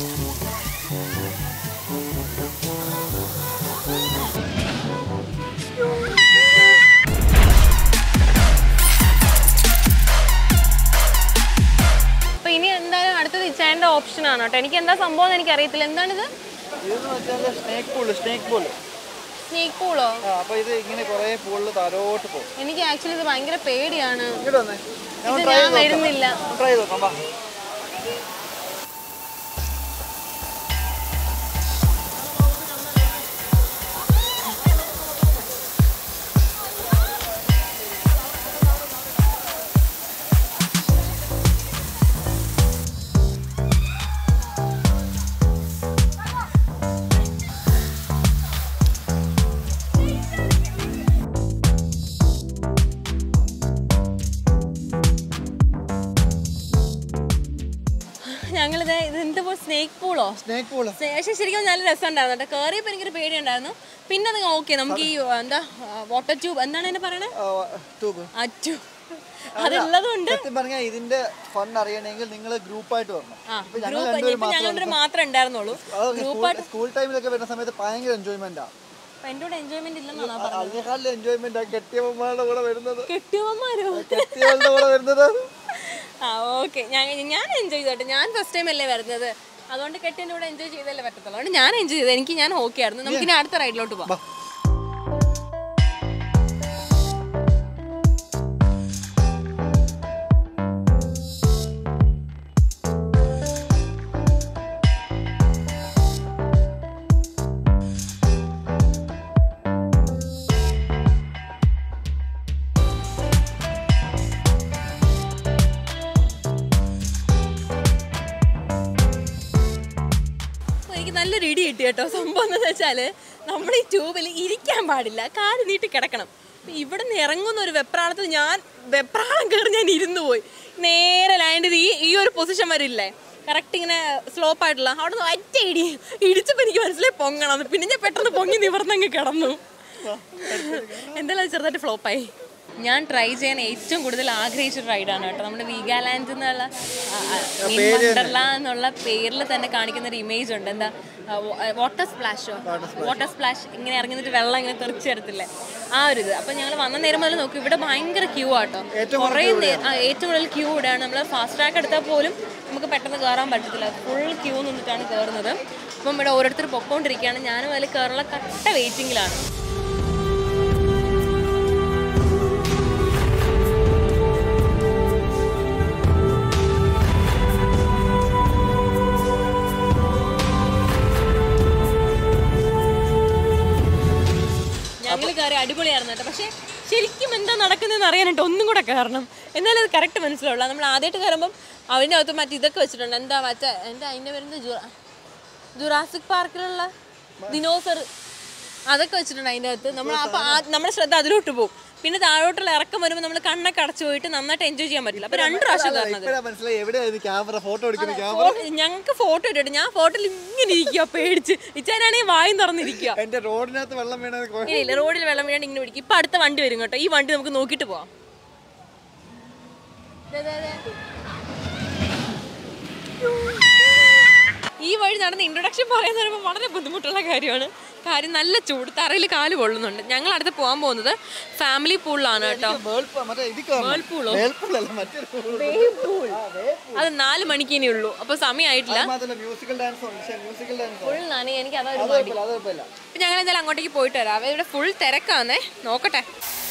അപ്പൊ ഇനി എന്തായാലും അടുത്തത് ഇച്ചായന്റെ ഓപ്ഷൻ ആണ് കേട്ടോ എനിക്ക് എന്താ സംഭവം എന്ന് എനിക്ക് അറിയത്തില്ല എന്താണിത് ഇതെന്ന് വെച്ചാൽ snake pool snake pool snake പൂളോ ആ അപ്പൊ ഇത് ഇങ്ങനെ കുറേ പൂളിൽ താരോട്ട് പോകും എനിക്ക് ആക്ച്വലി ഇത് ഭയങ്കര പേടിയാണ് ഇങ്ങോട്ട് വന്നേ ഇത് ട്രൈ ഞാൻ വരുന്നില്ല ട്രൈ ചെയ്ത് നോക്കാം വാ ഞങ്ങളിത് ഇത് എന്താ സ്നേക്ക് പൂളോ സ്നേക്ക് പൂള് പക്ഷെ ശരിക്കും നല്ല രസമുണ്ടായിരുന്നു കേട്ടോ കയറിയപ്പോൾ എനിക്കൊരു പേടിയുണ്ടായിരുന്നു പിന്നെ അത് ഓക്കെ നമുക്ക് ഈ എന്താ വാട്ടർ ട്യൂബ് എന്താണ് എന്നെ പറയണേ ട്യൂബ് ആ ട്യൂബ് അതുള്ളതുകൊണ്ട് സത്യം പറഞ്ഞാൽ ഇതിന്റെ ഫൺ അറിയണമെങ്കിൽ നിങ്ങൾ ഗ്രൂപ്പായിട്ട് വരണം ആ ഇപ്പൊ ഞങ്ങൾ ഗ്രൂപ്പ് രണ്ടുപേരും ഇപ്പൊ ഞങ്ങളുടെ മാത്രമേ ഉണ്ടായിരുന്നുള്ളൂ അത് സ്കൂൾ ടൈമിലൊക്കെ വരുന്ന സമയത്ത് ഭയങ്കര എൻജോയ്മെന്റാ അപ്പൊ എൻ്റെ കൂടെ എൻജോയ്മെന്റ് ഇല്ലെന്നാണ് പറഞ്ഞത് അതിനേക്കാളും എൻജോയ്മെന്റ് ആ കെട്ടിയമ്മമാരുടെ കൂടെ വരുന്നത് കെട്ടിയവന്മാരോ കെട്ടിയവളുടെ കൂടെ വരുന്നത് ആ ഓക്കെ ഞാൻ ഞാൻ എൻജോയ് ചെയ്തോട്ടെ ഞാൻ ഫസ്റ്റ് ടൈം അല്ലേ വരുന്നത് അതുകൊണ്ട് കെട്ടിൻ്റെ കൂടെ എൻജോയ് ചെയ്തല്ലേ പറ്റത്തുള്ളൂ അതുകൊണ്ട് ഞാൻ എൻജോയ് ചെയ്തത് എനിക്ക് ഞാൻ ഓക്കെ ആയിരുന്നു നമുക്ക് ഇനി അടുത്ത റൈഡിലോട്ട് പോവാം അപ്പൊ എനിക്ക് നല്ലൊരു ഇടി കിട്ടി കേട്ടോ സംഭവം എന്ന് വെച്ചാല് നമ്മൾ ഈ ട്യൂബിൽ ഇരിക്കാൻ പാടില്ല കാല് നീട്ടി കിടക്കണം അപ്പൊ ഇവിടെ നിന്ന് ഇറങ്ങുന്ന ഒരു വെപ്രാളത്തിൽ ഞാൻ വെപ്രാളം കയറി ഞാൻ ഇരുന്നു പോയി നേരെ ലാൻഡ് ചെയ്ത് ഈ ഈ ഒരു പൊസിഷൻ വരില്ലേ കറക്റ്റ് ഇങ്ങനെ സ്ലോപ്പ് ആയിട്ടുള്ള അവിടെ നിന്ന് ഒറ്റ ഇടി ഇടിച്ചപ്പോൾ എനിക്ക് മനസ്സിലായി പൊങ്ങണം പിന്നെ ഞാൻ പെട്ടെന്ന് പൊങ്ങി നിവർന്നങ്ങ് കിടന്നു എന്തായാലും അത് ചെറുതായിട്ട് ഫ്ലോപ്പായി ഞാൻ ട്രൈ ചെയ്യാൻ ഏറ്റവും കൂടുതൽ ആഗ്രഹിച്ചൊരു റൈഡാണ് കേട്ടോ നമ്മുടെ വീഗാലാൻഡ് എന്നുള്ള വണ്ടർല എന്നുള്ള പേരിൽ തന്നെ കാണിക്കുന്ന ഒരു ഇമേജ് ഉണ്ട് എന്താ വാട്ടർ സ്പ്ലാഷോ വാട്ടർ സ്പ്ലാഷ് ഇങ്ങനെ ഇറങ്ങി നിന്നിട്ട് വെള്ളം ഇങ്ങനെ തെറിച്ച് തരത്തില്ലേ ആ ഒരു ഇത് അപ്പം ഞങ്ങൾ വന്ന നേരം മുതൽ നോക്കി ഇവിടെ ഭയങ്കര ക്യൂ ആട്ടോ കുറേ നേ- ആ, ഏറ്റവും കൂടുതൽ ക്യൂ ഇവിടെയാണ് നമ്മൾ ഫാസ്റ്റ് ട്രാക്ക് എടുത്താൽ പോലും നമുക്ക് പെട്ടെന്ന് കയറാൻ പറ്റത്തില്ല ഫുൾ ക്യൂ നിന്നിട്ടാണ് കയറുന്നത് അപ്പം ഇവിടെ ഓരോരുത്തർ പൊക്കോണ്ടിരിക്കുകയാണ് ഞാനും അതിൽ കയറുള്ള കട്ട വെയിറ്റിങ്ങിലാണ് ഞങ്ങൾ കയറി അടിപൊളിയായിരുന്നു കേട്ടോ പക്ഷേ ശരിക്കും എന്താ നടക്കുന്നതെന്ന് അറിയാനായിട്ട് ഒന്നും കൂടെ കയറണം എന്നാലും അത് കറക്റ്റ് മനസ്സിലാവുള്ളൂ നമ്മൾ ആദ്യമായിട്ട് കയറുമ്പം അതിൻ്റെ അകത്ത് മറ്റേ ഇതൊക്കെ വെച്ചിട്ടുണ്ട് എന്താ മറ്റേ എന്താ അതിൻ്റെ വരുന്നത് ജുറാ ജുറാസിക് പാർക്കിലുള്ള ദിനോസർ അതൊക്കെ വെച്ചിട്ടുണ്ട് അതിൻ്റെ അകത്ത് നമ്മൾ അപ്പോൾ നമ്മുടെ ശ്രദ്ധ അതിലോട്ട് പോകും പിന്നെ താഴോട്ടുള്ള ഇറക്കം വരുമ്പോൾ നമ്മൾ കണ്ണൊക്കെ അടച്ചു പോയിട്ട് നന്നായിട്ട് എൻജോയ് ചെയ്യാൻ പറ്റില്ല അപ്പോൾ രണ്ട് പ്രാവശ്യം കയറണത് ഇപ്പഴാ മനസ്സിലായി എവിടെയായിരുന്നു ക്യാമറ ഫോട്ടോ എടുക്കുന്ന ക്യാമറ ഞങ്ങൾക്ക് ഫോട്ടോ ഇട്ടിട്ട് ഞാൻ ഫോട്ടോയിൽ ഇങ്ങനെ ഇരിക്കുക പേടിച്ച് ഇച്ചാനാണെങ്കിൽ വായും തുറന്നിരിക്കുക എന്റെ റോഡിനകത്ത് വെള്ളം വീണത് കൊ- ഇല്ല ഇല്ല റോഡിൽ വെള്ളം വീഴാണ്ട് ഇങ്ങനെ പിടിക്കും ഇപ്പൊ അടുത്ത വണ്ടി വരും കേട്ടോ ഈ വണ്ടി നമുക്ക് നോക്കിയിട്ട് പോവാം ദേ, ദേ, ദേ. ഈ വഴി നടന്ന ഇൻട്രൊഡക്ഷൻ പറയാന്ന് പറയുമ്പോൾ വളരെ ബുദ്ധിമുട്ടുള്ള കാര്യമാണ് കാര്യം നല്ല ചൂട് തറയിൽ കാല് കൊള്ളുന്നുണ്ട് ഞങ്ങൾ അടുത്ത് പോകാൻ പോകുന്നത് ഫാമിലി പൂളിലാണ് കേട്ടോ വേൾപൂൾ മറ്റേ ഇത് കാണണം. വേൾപൂളോ? വേൾപൂളല്ല, മറ്റൊരു pool. ആ, വേൾപൂൾ. അത് നാല് മണിക്ക് ഇനി ഉള്ളൂ അപ്പൊ സമയമായിട്ടില്ല അത് മാത്രമല്ല മ്യൂസിക്കൽ ഡാൻസ് ഉണ്ട് പക്ഷേ മ്യൂസിക്കൽ ഡാൻസ് ഫുൾ നനയും എനിക്ക് അതൊരു അത് മടി കുഴപ്പമില്ല അത് കുഴപ്പമില്ല അപ്പൊ ഞങ്ങൾ എന്തായാലും അങ്ങോട്ടേക്ക് പോയിട്ട് വരാം അവ ഇവിടെ ഫുൾ തിരക്കാന്നേ നോക്കട്ടെ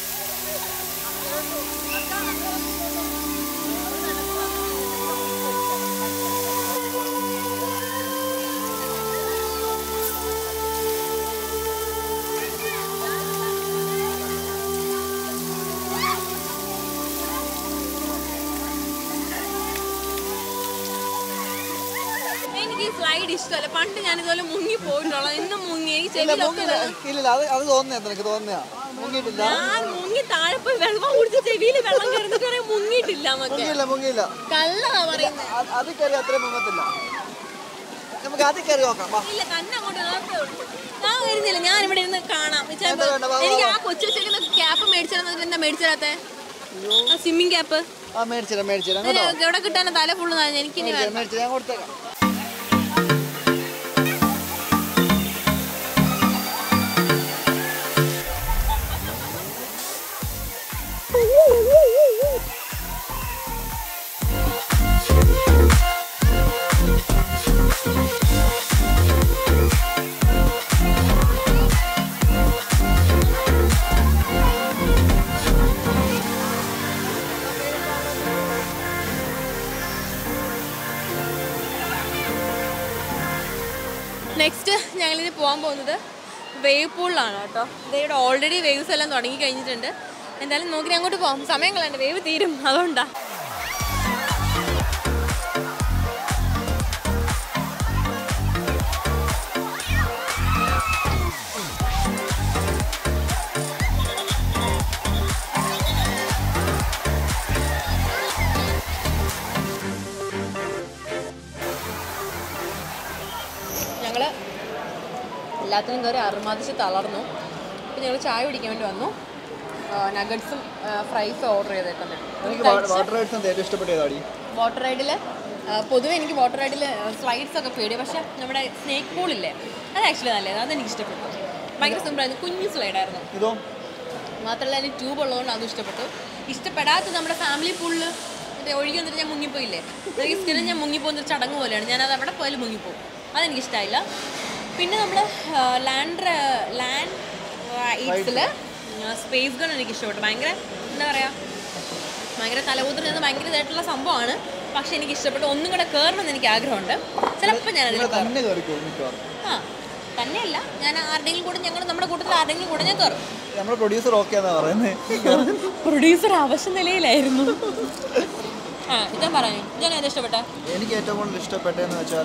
എനിക്ക് ഈ സ്ലൈഡ് ഇഷ്ടമല്ല പണ്ട് ഞാൻ ഇതുപോലെ മുങ്ങി പോയിട്ടുള്ള ഇന്നും മുങ്ങി ഈ ഇല്ല ചെവിയിലൊക്കെ മുങ്ങില്ല ഇല്ലില്ല അത് അത് തോന്നുന്നതാ നിനക്ക് തോന്നുന്നതാ മുങ്ങിയിട്ടില്ല ഞാൻ മുങ്ങി താഴെ പോയി വെള്ളം കുടിച്ച് ചെവിയിൽ വെള്ളം കയറുന്നിട്ട് വരെ മുങ്ങിയിട്ടില്ല നമുക്ക് മുങ്ങിയില്ല മുങ്ങിയില്ല കള്ളാ പറയുന്നത് അത് അത് കയറി അത്രയും മുങ്ങത്തില്ല നമുക്ക് അത് കയറി നോക്കാം വാ ഇല്ല കണ്ണങ്ങോട്ട് ഇളകത്തേ ഉള്ളൂ. ഞാൻ വരുന്നില്ല ഞാൻ ഇവിടെ ഇരുന്ന് കാണാം ഇച്ചാ, വേണ്ട, വേണ്ട, വാ, വാ, എനിക്ക് ആ കൊച്ചു വെച്ചേക്കുന്ന ക്യാപ്പ് മേടിച്ചാൽ എന്താ മേടിച്ചാലത്തെ ആ സ്വിമ്മിങ് ക്യാപ്പ് ആ മേടിച്ചിരാം മേടിച്ചിരാം കേട്ടോ എവിടെ കിട്ടാൻ തല ഫുള്ള് എനിക്ക് ഇനി മേടിച്ചിരാം മേടിച്ചിരാം ഞാൻ കൊടുത്തേക്കാം നെക്സ്റ്റ് ഞങ്ങളിനി പോകാൻ പോകുന്നത് വേവ് പൂളിലാണ് കേട്ടോ ഇവിടെ ഓൾറെഡി വേവ്സ് എല്ലാം തുടങ്ങി കഴിഞ്ഞിട്ടുണ്ട് എന്തായാലും നോക്കി അങ്ങോട്ട് പോകാം സമയം കളയണ്ട വേവ് തീരും അതുകൊണ്ടാ ഞങ്ങൾ എല്ലാത്തിനും കയറി അറുമാതിച്ച് തളർന്നു അപ്പം ഞങ്ങൾ ചായ കുടിക്കാൻ വേണ്ടി വന്നു നഗറ്റ്സും ഫ്രൈസും ഓർഡർ ചെയ്തേക്കുന്നത് എനിക്ക് വാട്ടർ റൈഡ്സ് ഏറ്റവും ഇഷ്ടപ്പെട്ട ഏതാടി വാട്ടർ റൈഡിൽ പൊതുവെ എനിക്ക് വാട്ടർ റൈഡിൽ സ്ലൈഡ്സ് ഒക്കെ പേടി പക്ഷെ നമ്മുടെ സ്നേക്ക് പൂളില്ലേ അത് ആക്ച്വലി നല്ലത് അതെനിക്ക് ഇഷ്ടപ്പെട്ടു ഭയങ്കര സിമ്പിളായിരുന്നു കുഞ്ഞു സ്ലൈഡായിരുന്നു ഇതോ മാത്രമല്ല അതിന് ട്യൂബ് ഉള്ളതുകൊണ്ട് അതും ഇഷ്ടപ്പെട്ടു ഇഷ്ടപ്പെടാത്ത നമ്മുടെ ഫാമിലി പൂളിൽ മറ്റേ ഒഴുകി വന്നിട്ട് ഞാൻ മുങ്ങിപ്പോയില്ലേ എനിക്ക് സ്ഥിരം ഞാൻ മുങ്ങിപ്പോകുന്ന ഒരു ചടങ്ങ് പോലെയാണ് ഞാനത് അവിടെ പോയാലും മുങ്ങിപ്പോകും അതെനിക്ക് ഇഷ്ടമായില്ല പിന്നെ നമ്മൾ ലാൻഡ് ലാൻഡ് ഈറ്റ്സിൽ സ്പേസ് ഗൺ എനിക്ക് ഇഷ്ടപ്പെട്ടു ഭയങ്കര എന്താ പറയുക ഭയങ്കര തലകൂത്തൽ നിന്ന് ഭയങ്കര ഇതായിട്ടുള്ള സംഭവമാണ് പക്ഷെ എനിക്ക് ഇഷ്ടപ്പെട്ടു ഒന്നും കൂടെ കയറണമെന്ന് എനിക്ക് ആഗ്രഹമുണ്ട് ചിലപ്പോൾ ഞാൻ അതിൽ നിങ്ങൾ കയറും തന്നെ കയറിക്കോ മിക്കവാറും ആ തന്നെയല്ല ഞാൻ ആരുടെങ്കിലും കൂടെ ഞങ്ങൾ നമ്മുടെ കൂട്ടത്തിൽ ആരുടെങ്കിലും കൂടെ ഞാൻ കയറും നമ്മുടെ പ്രൊഡ്യൂസർ ഓക്കെ എന്നാ പറയുന്നത് പ്രൊഡ്യൂസർ അവശ്യ നിലയിലായിരുന്നു ആ ഇതാ പറഞ്ഞു ഇതാണ് ഏതാ ഇഷ്ടപ്പെട്ട എനിക്ക് ഏറ്റവും കൂടുതൽ ഇഷ്ടപ്പെട്ടതെന്ന് വെച്ചാൽ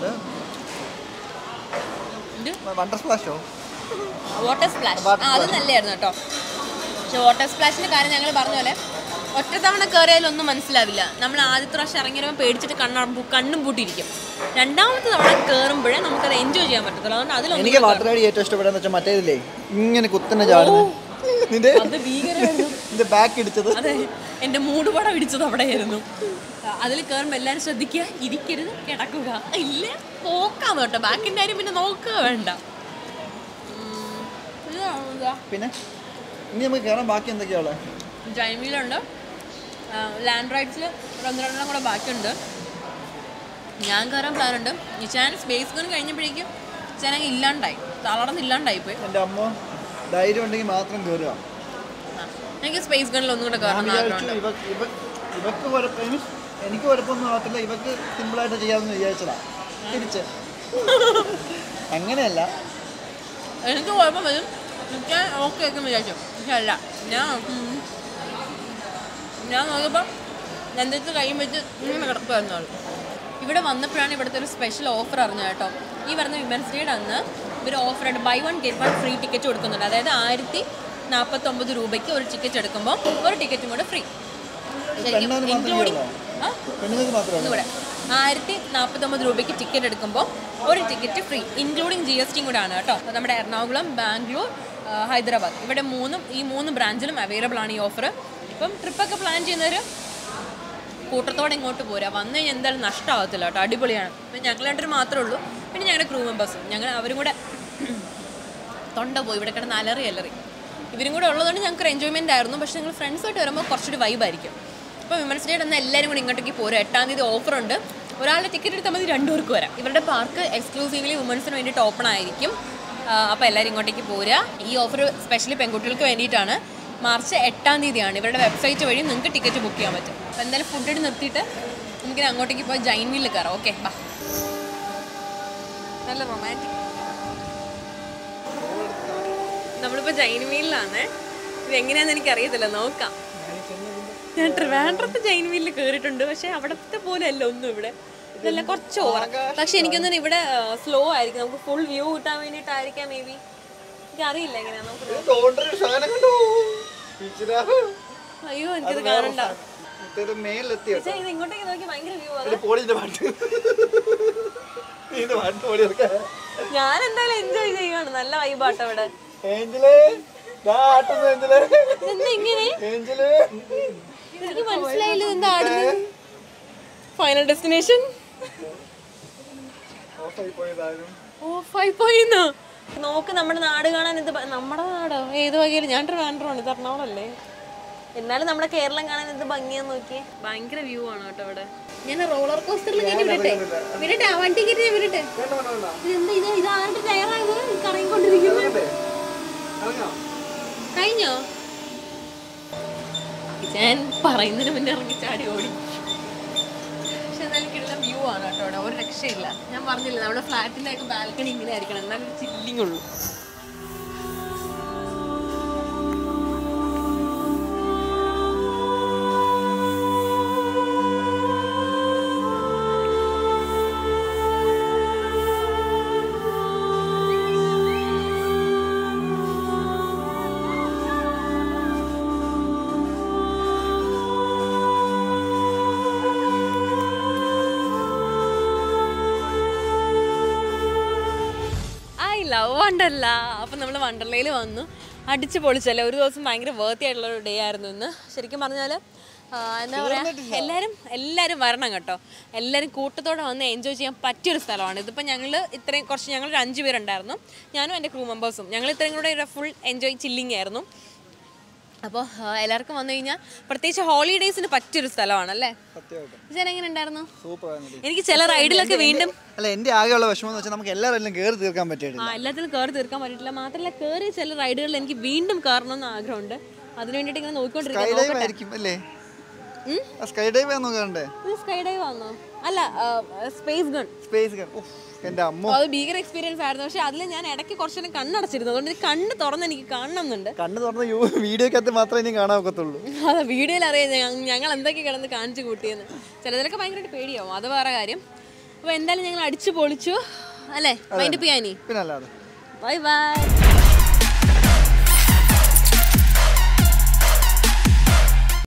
ഇത് വണ്ടർ സ്പ്ലാഷോ വാട്ടർ സ്പ്ലാഷ് Water ആ അത് നല്ലതായിരുന്നു കേട്ടോ പക്ഷെ വാട്ടർ സ്പ്ലാഷിന്റെ കാര്യം ഞങ്ങൾ പറഞ്ഞ പോലെ ഒറ്റ തവണ കയറിയാലും ഒന്നും മനസ്സിലാവില്ല നമ്മൾ ആദ്യത്തെ പ്രാവശ്യം ഇറങ്ങി വരുമ്പോൾ പേടിച്ചിട്ട് കണ്ണ കണ്ണും പൂട്ടിയിരിക്കും രണ്ടാമത്തെ തവണ കയറുമ്പോഴേ നമുക്കത് എൻജോയ് ചെയ്യാൻ പറ്റത്തുള്ളൂ അതുകൊണ്ട് അതിലൊന്നും എനിക്ക് വാട്ടർ റൈഡ് ഏറ്റവും ഇഷ്ടപ്പെട്ടതെന്ന് വെച്ചാൽ മറ്റേതില്ലേ ഇങ്ങനെ കുത്തനെ ചാടുന്നു നിന്റെ അത് ഭീകരമായിരുന്നു നിന്റെ ബാക്ക് ഇടിച്ചത് അതെ എൻ്റെ മൂട് പടം ഇടിച്ചത് അവിടെയായിരുന്നു അതിൽ കയറുമ്പോൾ എല്ലാവരും ശ്രദ്ധിക്കുക ഇരിക്കരുത് കിടക്കുക ഇല്ല നോക്കാം കേട്ടോ ബാക്കിൻ്റെ കാര്യം പിന്നെ നോക്കുക വേണ്ട ഉം, ഇതാണ് ഇതാ. പിന്നെ ഇനി നമുക്ക് കയറാൻ ബാക്കി എന്തൊക്കെയാ ഉള്ളത് ജൈമിലുണ്ട് ലാൻഡ് റൈഡ്സിൽ ഒന്ന് രണ്ടെണ്ണം കൂടെ ബാക്കിയുണ്ട് ഞാൻ കയറാൻ പ്ലാനുണ്ട് നിച്ചാൻ സ്പേസ് ഗൺ കഴിഞ്ഞപ്പോഴേക്കും നിച്ചാൻ ഇല്ലാണ്ടായി തളർന്ന് ഇല്ലാണ്ടായി പോയി എൻ്റെ അമ്മ ധൈര്യം ഉണ്ടെങ്കിൽ മാത്രം കയറുക ആ, എനിക്ക് സ്പേസ് ഗണിൽ ഒന്നും കൂടെ ഞാൻ കയറണം വിചാരിച്ചു ആഗ്രഹമുണ്ട് ഇവ ഇവ ഇവക്ക് കുഴപ്പം I mean, എനിക്ക് കുഴപ്പമൊന്നും ആകത്തില്ല ഇവക്ക് സിമ്പിളായിട്ട് ചെയ്യാമെന്ന് വിചാരിച്ചതാ തിരിച്ച് അങ്ങനെയല്ല എനിക്ക് കുഴപ്പം വരും ഞാൻ ഓക്കെ ആക്കും വിചാരിച്ചു പക്ഷെ അല്ല ഞാൻ ഉം, ഞാൻ നോക്കിയപ്പോൾ എന്തൊക്കെ കൈയും വെച്ച് ഇങ്ങനെ കിടക്കുമായിരുന്നു ആൾ ഇവിടെ വന്നപ്പോഴാണ് ഇവിടുത്തെ ഒരു സ്പെഷ്യൽ ഓഫർ അറിഞ്ഞത് കേട്ടോ ഈ പറഞ്ഞ വിമൻസ് ഡേയുടെ അന്ന് ഇവർ ഓഫർ ആയിട്ട് buy one get one free ticket കൊടുക്കുന്നുണ്ട് അതായത് ആയിരത്തി നാൽപ്പത്തൊമ്പത് രൂപയ്ക്ക് ഒരു ടിക്കറ്റ് എടുക്കുമ്പോൾ ഒരു ടിക്കറ്റും കൂടെ ഫ്രീ ശരിക്കും പെണ്ണുങ്ങൾക്ക് മാത്രമേ ഇൻക്ലൂഡിങ് ഉള്ളോ? ആ പെണ്ണുങ്ങൾക്ക് മാത്രമല്ല ഒന്നുകൂടെ ആയിരത്തി നാൽപ്പത്തൊമ്പത് രൂപയ്ക്ക് ടിക്കറ്റ് എടുക്കുമ്പോൾ ഒരു ticket free including G S ടിയും കൂടെ ആണ് കേട്ടോ അപ്പോൾ നമ്മുടെ എറണാകുളം ബാംഗ്ലൂർ ആ, ഹൈദരാബാദ് ഇവിടെ മൂന്നും ഈ മൂന്ന് ബ്രാഞ്ചിലും അവൈലബിൾ ആണ് ഈ ഓഫർ ഇപ്പം ട്രിപ്പൊക്കെ പ്ലാൻ ചെയ്യുന്നവർ കൂട്ടത്തോടെ ഇങ്ങോട്ട് പോരാ വന്നു കഴിഞ്ഞാൽ എന്തായാലും നഷ്ടമാകത്തില്ല കേട്ടോ അടിപൊളിയാണ് ഇപ്പം ഞങ്ങൾ രണ്ടുപേരും മാത്രമേ ഉള്ളൂ പിന്നെ ഞങ്ങളുടെ ക്രൂ മെമ്പേഴ്സും ഞങ്ങൾ അവരും കൂടെ തൊണ്ട പോയി ഇവിടെ കിടന്ന് അലറി അലറി ഇവരും കൂടെ ഉള്ളതുകൊണ്ട് ഞങ്ങൾക്ക് എൻജോയ്മെൻ്റ് ആയിരുന്നു പക്ഷേ ഞങ്ങൾ ഫ്രണ്ട്സായിട്ട് വരുമ്പോൾ കുറച്ചുകൂടി വൈബായിരിക്കും ഇപ്പോൾ വിമൻസ് ഡേ ഒന്ന് എല്ലാവരും കൂടി ഇങ്ങോട്ടേക്ക് പോരും എട്ടാം തീയതി ഓഫറുണ്ട് ഒരാളുടെ ടിക്കറ്റ് എടുത്താൽ മതി രണ്ടുപേർക്ക് വരാം ഇവരുടെ പാർക്ക് എക്സ്ക്ലൂസീവ്ലി വുമൻസിന് വേണ്ടിയിട്ട് ഓപ്പൺ ആയിരിക്കും അപ്പോൾ എല്ലാവരും ഇങ്ങോട്ടേക്ക് പോരുക ഈ ഓഫർ സ്പെഷ്യലി പെൺകുട്ടികൾക്ക് വേണ്ടിയിട്ടാണ് മാർച്ച് എട്ടാം തീയതിയാണ് ഇവരുടെ വെബ്സൈറ്റ് വഴി നിങ്ങൾക്ക് ടിക്കറ്റ് ബുക്ക് ചെയ്യാൻ പറ്റും അപ്പോൾ എന്തായാലും ഫുഡ് എടുത്ത് നിർത്തിയിട്ട് നമുക്കിനി അങ്ങോട്ടേക്ക് പോയി ജൈൻ വീലിൽ കയറാം ഓക്കെ ബാ നല്ല റൊമാൻറ്റിക് നമ്മളിപ്പോൾ ജൈൻ വീലിലാണ് ഇത് എങ്ങനെയാണെന്ന് എനിക്ക് അറിയത്തില്ല നോക്കാം ഞാൻ ട്രിവാൻഡ്രത്ത് ജൈൻ വീലിൽ കയറിയിട്ടുണ്ട് പക്ഷേ അവിടത്തെ പോലെ അല്ല ഒന്നും ഇവിടെ ഇതല്ല കുറച്ച് ഓവർ പക്ഷെ എനിക്കൊന്നും ഇവിടെ സ്ലോ ആയിരിക്കും നമുക്ക് ഫുൾ വ്യൂ കിട്ടാൻ വേണ്ടിയിട്ടായിരിക്കാം മേ ബി എനിക്ക് അറിയില്ല എങ്ങനെയാ നമുക്ക് നോക്കാം. അയ്യോ എനിക്കിത് കാണണ്ട മേലെത്തി പക്ഷേ ഇത് ഇങ്ങോട്ടേക്ക് നോക്കി ഭയങ്കര വ്യൂ ആണ് പോളിന്റെ പാട്ട് ഇതിന്റെ പാട്ട് പോടി എടുക്കാം ഞാൻ എന്തായാലും എൻജോയ് ചെയ്യുകയാണ് നല്ല വൈബാട്ടോ ഇവിടെ ഏഞ്ചലേ ദാ ആട്ടുന്നു ഏഞ്ചലേ ഇതെന്താ ഇങ്ങനെ ഏഞ്ചലേ എനിക്ക് മനസ്സിലായില്ല എന്താ ആടുന്നത് ഫൈനൽ ഡെസ്റ്റിനേഷൻ ഓഫായി പോയതാരും ഓഫായി പോയിന്നോ നോക്ക് നമ്മുടെ നാട് കാണാൻ ഇത് ഭ- നമ്മുടെ നാടോ ഏത് വകയില് ഞാൻ ട്രിവാൻഡ്രമാണ് ഇത് എറണാകുളമല്ലേ എന്നാലും നമ്മുടെ കേരളം കാണാൻ എന്ത് ഭംഗിയാന്ന് നോക്കിയേ ഭയങ്കര വ്യൂ ആണ് കേട്ടോ ഇവിടെ ഞാൻ റോളർ കോസ്റ്ററിൽ കയറ്റി വിടട്ടെ വിടട്ടെ ആ വണ്ടി കയറ്റി വിടട്ടെ ഇതെന്താ ഇത് ഇത് ആരുടെ ടയറായത് കറങ്ങിക്കൊണ്ടിരിക്കുന്നത് കഴിഞ്ഞോ ഞാൻ പറയുന്നതിന് മുന്നേ ഇറങ്ങി ചാടി ഓടി പക്ഷെ എന്നാലും കിട്ടുന്ന വ്യൂ ആണ് കേട്ടോ ഇവിടെ ഒരു രക്ഷയില്ല ഞാൻ പറഞ്ഞില്ല നമ്മുടെ ഫ്ലാറ്റിൻ്റെ ഒക്കെ ബാൽക്കണി ഇങ്ങനെ ആയിരിക്കണം എന്നാലും ചില്ലിങ് ഉള്ളൂ ഐ ലവ് വണ്ടർല അപ്പം നമ്മൾ വണ്ടർലയിൽ വന്നു അടിച്ച് പൊളിച്ചല്ലേ ഒരു ദിവസം ഭയങ്കര വേർത്തി ആയിട്ടുള്ള ഒരു ഡേ ആയിരുന്നു ഇന്ന് ശരിക്കും പറഞ്ഞാൽ എന്താ പറയുക എല്ലാവരും എല്ലാവരും വരണം കേട്ടോ എല്ലാവരും കൂട്ടത്തോടെ വന്ന് എൻജോയ് ചെയ്യാൻ പറ്റിയൊരു സ്ഥലമാണ് ഇതിപ്പോൾ ഞങ്ങൾ ഇത്രയും കുറച്ച് ഞങ്ങൾ ഒരു അഞ്ച് പേരുണ്ടായിരുന്നു ഞാനും എൻ്റെ ക്രൂ മെമ്പേഴ്സും ഞങ്ങൾ ഇത്രയും കൂടെ ഒരു ഫുൾ എൻജോയ് ചില്ലിങ് ആയിരുന്നു അപ്പോൾ എല്ലാവർക്കും വന്നു കഴിഞ്ഞാൽ പ്രത്യേകിച്ച് ഹോളിഡേയ്സിന് പറ്റിയൊരു സ്ഥലമാണ് അല്ലേ സത്യമായിട്ടും ഞാൻ എങ്ങനെ ഉണ്ടായിരുന്നു സൂപ്പർ ആയിരുന്നു എനിക്ക് ചില റൈഡിലൊക്കെ വീണ്ടും അല്ല എൻ്റെ ആകെയുള്ള വിഷമം എന്ന് വെച്ചാൽ നമുക്ക് എല്ലാ റൈഡിലും കയറി തീർക്കാൻ പറ്റിയിട്ടില്ല ആ എല്ലാത്തിലും കയറി തീർക്കാൻ പറ്റിയില്ല മാത്രമല്ല കയറി ചില റൈഡുകളിൽ എനിക്ക് വീണ്ടും കയറണമെന്ന് ആഗ്രഹമുണ്ട് അതിന് വേണ്ടിയിട്ട് ഇങ്ങനെ സ്കൈ നോക്കിക്കൊണ്ടിരിക്കുക ഡൈവ് ആയിരിക്കും അല്ലേ സ്കൈ ഡൈവ് ആണെന്ന് നോക്കണ്ടേ ഇത് സ്കൈ ഡൈവ് ആണോ അല്ല സ്പേസ് ഗൺ സ്പേസ് എൻ്റെ അമ്മ അത് ഭീകര എക്സ്പീരിയൻസ് ആയിരുന്നു പക്ഷെ അതിൽ ഞാൻ ഇടയ്ക്ക് കുറച്ചു നേരം കണ്ണടച്ചിരുന്നു അതുകൊണ്ട് ഇത് കണ്ണ് തുറന്ന് എനിക്ക് കാണണമെന്നുണ്ട് കണ്ണ് തുറന്ന വീഡിയോക്കകത്ത് മാത്രമേ ഇനി കാണാൻ ഒക്കത്തുള്ളൂ അതെ വീഡിയോയിൽ അറിയാം ഞങ്ങ- ഞങ്ങൾ എന്തൊക്കെ കിടന്ന് കാണിച്ചു കൂട്ടിയെന്ന് ചിലതിലൊക്കെ ഭയങ്കരമായിട്ട് പേടിയാവും അത് വേറെ കാര്യം അപ്പോൾ എന്തായാലും ഞങ്ങൾ അടിച്ചു പൊളിച്ചു അല്ലേ മൈൻഡ് ചെയ്യാനി പിന്നെ അല്ലാതെ ബൈ ബൈ